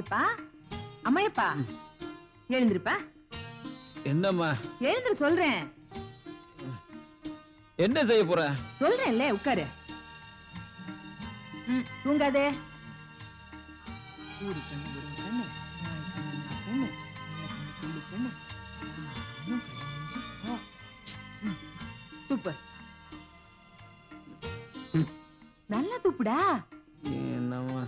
அம்மையப்பா அம்மையப்பா எழுந்திருப்பா என்னம்மா எழுந்திரு சொல்றேன் என்ன செய்ய போற சொல்றேன்ல உட்காரு ம், தூங்காதே ஊரு கண்ணு, விடும் கண்ணு, நாய் கண்ணு, நாய் கண்ணு, நல்ல கண்ணு, புள்ளி கண்ணு. ஆ, இன்னும் கண்ணு, ஆ. ம், துப்பு நல்லா துப்புடா என்னம்மா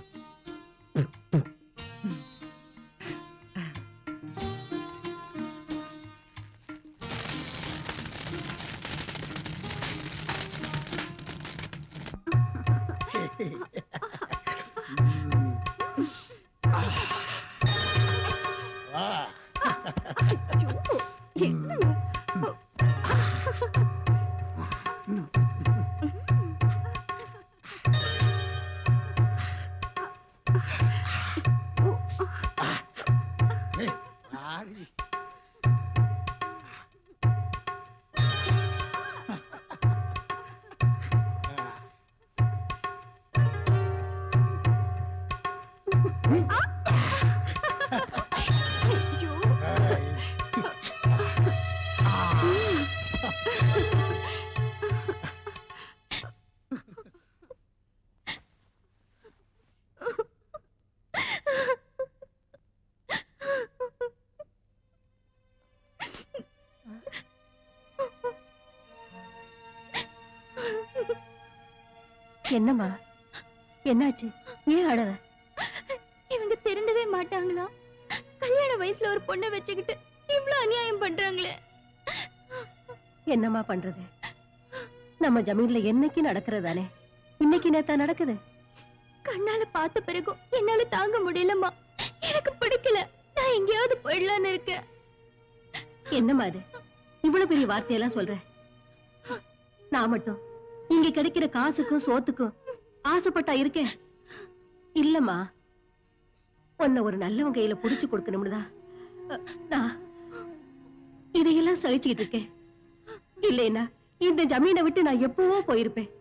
என்னம்மா என்னாச்சு ஏன் அழற இவங்க திருந்தவே மாட்டாங்களா கல்யாண வயசுல ஒரு பொண்ணை வச்சுக்கிட்டு இவ்ளோ அநியாயம் பண்றாங்களே என்னம்மா பண்றது நம்ம ஜமீன்ல என்னைக்கு நடக்கிறதானே இன்னைக்கு நேத்தா நடக்குது கண்ணால பார்த்த பிறகும் என்னால தாங்க முடியலம்மா எனக்கு பிடிக்கல நான் எங்கேயாவது போயிடலான்னு இருக்கேன் என்னம்மா இது இவ்வளவு பெரிய வார்த்தையெல்லாம் சொல்ற நான் மட்டும் இங்க கிடைக்கிற காசுக்கும் சோத்துக்கும் ஆசைப்பட்டா இருக்கேன் இல்லம்மா உன்னை ஒரு நல்லவன் கையில புடிச்சு கொடுக்கணும்னு தான் அஹ், நான் இதையெல்லாம் சகிச்சுக்கிட்டு இருக்கேன் இல்லைன்னா இந்த ஜமீனை விட்டு நான் எப்பவோ போயிருப்பேன்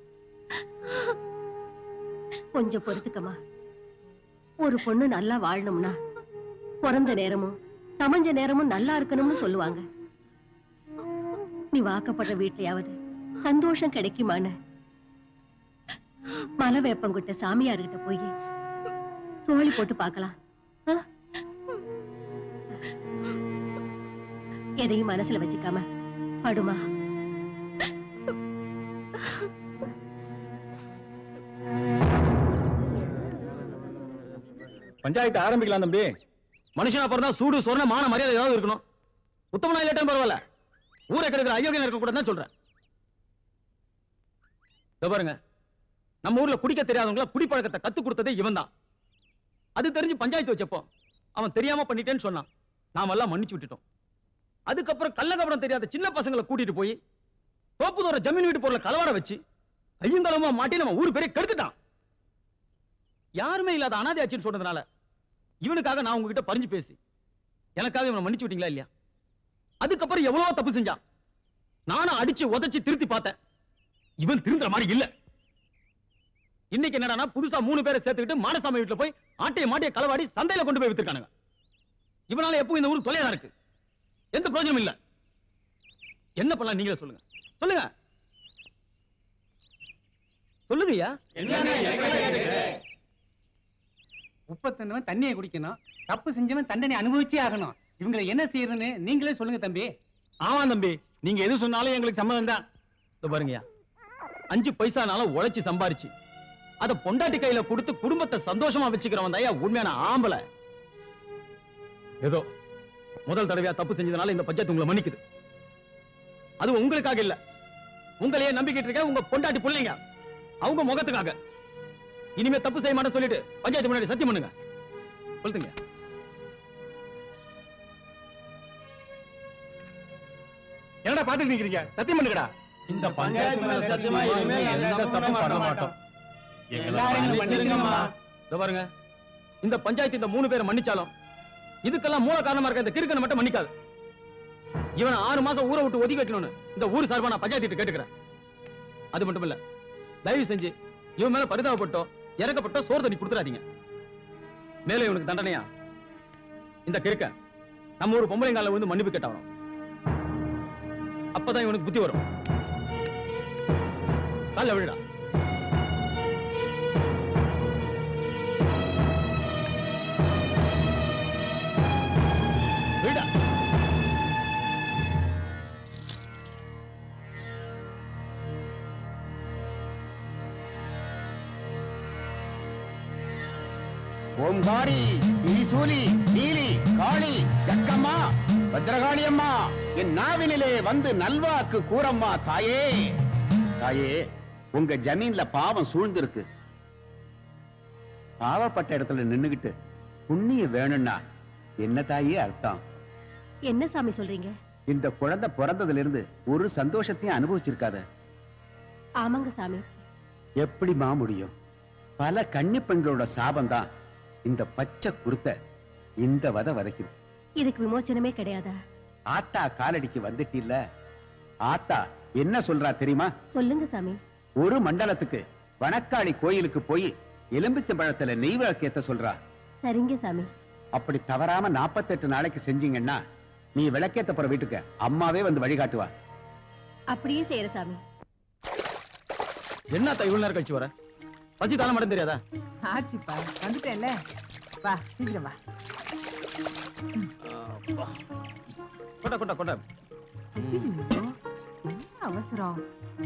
கொஞ்சம் பொறுத்துக்கம்மா ஒரு பொண்ணு நல்லா வாழணும்னா பிறந்த நேரமும் சமஞ்ச நேரமும் நல்லா இருக்கணும்னு சொல்லுவாங்க நீ வாக்கப்படுற வீட்லயாவது சந்தோஷம் கிடைக்குமான்னு மலை வேப்பங்குட்ட சாமியார்கிட்ட போய் சோழி போட்டு பார்க்கலாம் ஆ? எதையும் மனசுல வச்சுக்காம படுமா பஞ்சாயத்து ஆரம்பிக்கலாம் தம்பி மனுஷனா பிறந்தா சூடு சொன்ன மான மரியாதை ஏதாவது இருக்கணும் உத்தமனா இல்லாட்டும் பரவாயில்ல ஊரை கெடுக்கிற அயோக்கியம் இருக்க கூடாதுன்னு சொல்றேன் இதோ பாருங்க நம்ம ஊர்ல குடிக்க தெரியாதவங்கள குடிப்பழக்கத்தை கத்து கொடுத்ததே இவன் தான் அது தெரிஞ்சு பஞ்சாயத்து வச்சப்போ அவன் தெரியாம பண்ணிட்டேன்னு சொன்னான் நாம எல்லாம் மன்னிச்சு விட்டுட்டோம் அதுக்கப்புறம் கள்ளக்கபடம் தெரியாத சின்ன பசங்களை கூட்டிட்டு போய் தோப்பு தோற ஜமீன் வீட்டு பொருளை கலவர வச்சு ஐயந்தளமா மாட்டி நம்ம ஊர் பேரை கெடுத்துட்டான் யாருமே இல்லாத அனாதையாச்சுன்னு சொன்னதுனால இவனுக்காக நான் உங்ககிட்ட பறிஞ்சு பேசி எனக்காக இவனை மன்னிச்சு விட்டீங்களா இல்லையா அதுக்கப்புறம் எவ்வளவோ தப்பு செஞ்சான் நானும் அடிச்சு உதைச்சு திருத்தி பார்த்தேன் இவன் திருந்துற மாதிரி இல்ல இன்னைக்கு என்னடான்னா புதுசா மூணு பேரை சேர்த்துக்கிட்டு மாடசாமி வீட்டுல போய் ஆட்டைய மாட்டிய களவாடி சந்தையில கொண்டு போய் வித்துருக்கானுங்க இவனால எப்பவும் இந்த ஊர் தொலையா இருக்கு எந்த பிரயோஜனம் இல்ல என்ன பண்ணலாம் நீங்களே சொல்லுங்க சொல்லுங்க சொல்லுங்கய்யா உப்ப தின்னவன் தண்ணியை குடிக்கணும் தப்பு செஞ்சவன் தண்டனை அனுபவிச்சே ஆகணும் இவங்களை என்ன செய்யறதுன்னு நீங்களே சொல்லுங்க தம்பி ஆமா தம்பி நீங்க எது சொன்னாலும் எங்களுக்கு சம்மதம் தான் இதோ பாருங்கய்யா அஞ்சு பைசானாலும் உழைச்சு சம்பாரிச்சு அத பொண்டாட்டி கையில கொடுத்து குடும்பத்தை சந்தோஷமா வச்சுக்கிறவன் தான் உண்மையான ஆம்பளை ஏதோ முதல் தடவையா தப்பு செஞ்சதுனால இந்த பஞ்சாயத்து உங்களை மன்னிக்குது அது உங்களுக்காக இல்ல உங்களையே நம்பிக்கிட்டு இருக்க உங்க பொண்டாட்டி பிள்ளைங்க அவங்க முகத்துக்காக இனிமே தப்பு செய்ய மாட்டேன்னு சொல்லிட்டு பஞ்சாயத்து முன்னாடி சத்தியம் பண்ணுங்க சொல்லுங்க என்னடா பாத்துட்டு நிக்கிறீங்க சத்தியம் பண்ணுங்கடா இந்த பஞ்சாயத்து மேல சத்தியமா இனிமே எந்த தப்பும் பண்ண மாட்டோம் எல்லாரையும் மன்னிச்சிருங்கம்மா. இதோ பாருங்க இந்த பஞ்சாயத்து இந்த மூணு பேரை மன்னிச்சாலும் இதுக்கெல்லாம் மூல காரணமா இருக்க இந்த கிறுக்கனை மட்டும் மன்னிக்காது இவனை ஆறு மாசம் ஊரை விட்டு ஒதுக்கி வைக்கணும்னு இந்த ஊர் சார்பா நான் பஞ்சாயத்து கேட்டுக்கிறேன் அது மட்டும் இல்ல தயவு செஞ்சு இவன் மேல பரிதாபப்பட்டோ இறக்கப்பட்டோ சோறு தண்ணி கொடுத்துறாதீங்க மேலே இவனுக்கு தண்டனையா இந்த கிறுக்க நம்ம ஒரு பொம்பளை காலில் வந்து மன்னிப்பு கேட்டாவணும் அப்பதான் இவனுக்கு புத்தி வரும் காலைல விடுடா விடுடா ஓம்காரி ஈசூலி நீலி காளி ஜக்கம்மா பத்ரகாளி அம்மா என் நாவினிலே வந்து நல்வாக்கு கூறம்மா தாயே தாயே உங்க ஜமீன்ல பாவம் சூழ்ந்திருக்கு பாவப்பட்ட இடத்துல நின்னுகிட்டு புண்ணியம் வேணும்னா என்ன தாயே அர்த்தம் என்ன சாமி சொல்றீங்க இந்த குழந்தை பிறந்ததுல இருந்து ஒரு சந்தோஷத்தையும் அனுபவிச்சிருக்காத ஆமாங்க சாமி எப்படிமா முடியும் பல கன்னி பெண்களோட சாபம்தான் இந்த பச்சை குருத்த இந்த வத வதைக்குது இதுக்கு விமோச்சனமே கிடையாதா ஆத்தா காலடிக்கு வந்துட்டில்ல ஆத்தா என்ன சொல்றா தெரியுமா சொல்லுங்க சாமி ஒரு மண்டலத்துக்கு வனக்காளி கோயிலுக்கு போய் எலும்பிச்சம்பழத்துல நெய் விளக்கேத்த சொல்றா சரிங்க சாமி அப்படி தவறாம 48 நாளைக்கு செஞ்சீங்கன்னா நீ விளக்கேத்த போற வீட்டுக்கு அம்மாவே வந்து வழிகாட்டுவா அப்படியே செய்யற சாமி என்னத்தா இவ்வளவு நேரம் கழிச்சு வர பசி காலம் மட்டும் தெரியாதா ஆச்சுப்பா வந்துட்டேன்ல வா சீக்கிரம் வா கொட்ட கொட்ட கொட்ட ஐயோ, என்ன அவசரம்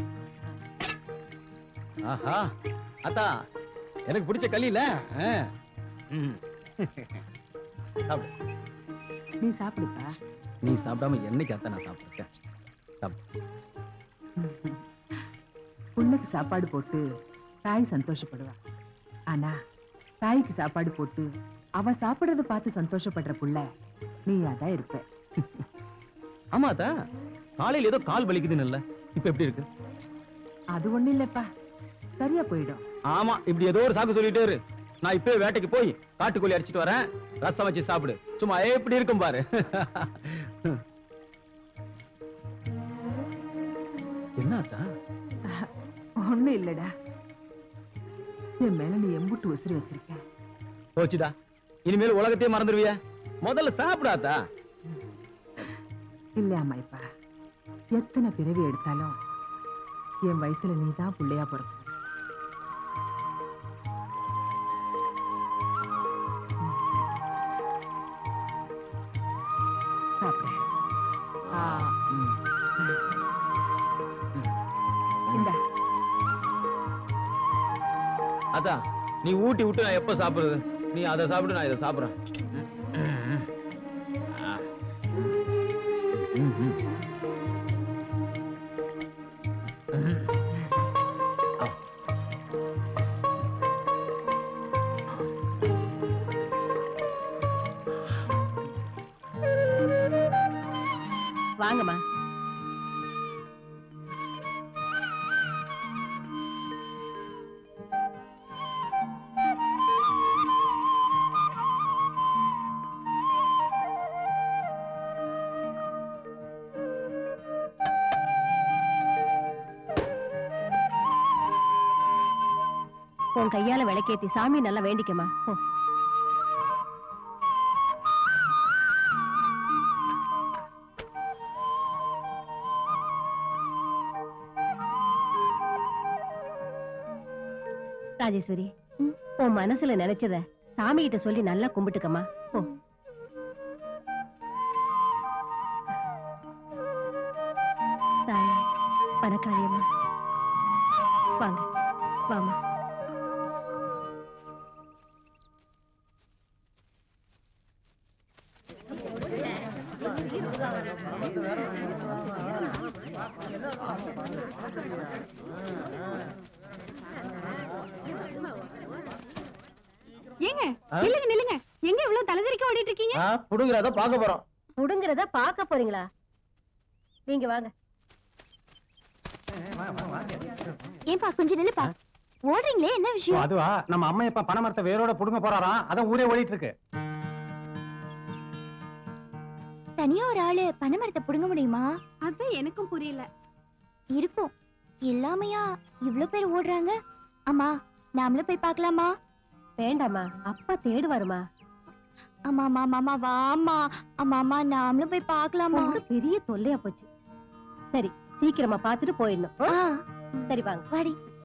ஆஹா அத்தா எனக்கு பிடிச்ச களி இல்ல ஆ. ம். சாப்பிடு நீ சாப்பிடுப்பா நீ சாப்பிடாம என்னைக்கு அத்தா நான் சாப்பிட்டுருக்கேன் சாப்பிடு பொண்ணுக்கு சாப்பாடு போட்டு தாய் சந்தோஷப்படுவா ஆனா தாய்க்கு சாப்பாடு போட்டு அவ சாப்பிடுறத பார்த்து சந்தோஷப்படுற புள்ள நீ அதான் இருப்ப ஆமா அத்தா காலையில ஏதோ கால் வலிக்குதுன்னு இல்ல இப்ப எப்படி இருக்கு அது ஒண்ணு இல்லப்பா சரியா போயிடும் ஆமா இப்படி ஏதோ ஒரு சாக்கு சொல்லிட்டே இரு நான் இப்பவே வேட்டைக்கு போய் காட்டுக்கோழி அடிச்சிட்டு வரேன் ரசம் வச்சு சாப்பிடு சும்மா எப்படி இருக்கும் பாரு என்ன அத்தா ஒண்ணு இல்லடா என் மேல நீ எம்புட்டு உசுறு வச்சிருக்க போச்சுடா இனிமேல் உலகத்தையே மறந்துடுவிய முதல்ல சாப்பிடாதா இல்ல அம்மாய்ப்பா எத்தனை பிறவி எடுத்தாலும் என் வயித்துல நீ தான் பிள்ளையா பிறக்கணும் சாப்பிடு ஆ, இந்தா அதான் நீ ஊட்டி விட்டு நான் எப்ப சாப்பிடுறது நீ அதை சாப்பிடு நான் இதை சாப்பிடுறேன் வாங்கம்மா உன் கையால விளக்கேத்தி சாமி நல்லா வேண்டிக்கமா போ ராஜேஸ்வரி உன் மனசுல நினைச்சத சாமி கிட்ட சொல்லி நல்லா கும்பிட்டுக்கமா போ தாயே பணக்காரியம்மா வாங்க வாமா ஏங்க நில்லுங்க நில்லுங்க எங்க இவ்வளவு தலைதறிக்க ஓடிட்டு இருக்கீங்க புடுங்கிறத பார்க்க போறோம் புடுங்கிறத பார்க்க போறீங்களா நீங்க வாங்க ஏன்பா கொஞ்சம் நில்லுப்பா ஓடுறீங்களே என்ன விஷயம் அதுவா நம்ம அம்மா இப்ப பணமரத்தை வேரோட புடுங்க போறாராம் அதான் ஊரே ஓடிட்டு இருக்கு தனியா ஒரு ஆளு பனைமரத்தை புடுங்க முடியுமா அதான் எனக்கும் புரியல இருக்கும் இல்லாமையா இவ்ளோ பேர் ஓடுறாங்க அம்மா நாமளும் போய் பார்க்கலாமா வேண்டாம்மா அப்பா தேடுவாருமா அம்மா அம்மா அம்மா வாம்மா அம்மா அம்மா நாமளும் போய் பார்க்கலாமா ரொம்ப பெரிய தொல்லையா போச்சு சரி சீக்கிரமா பார்த்துட்டு போயிடணும் ஆ? ஆ சரி வாங்க வாடி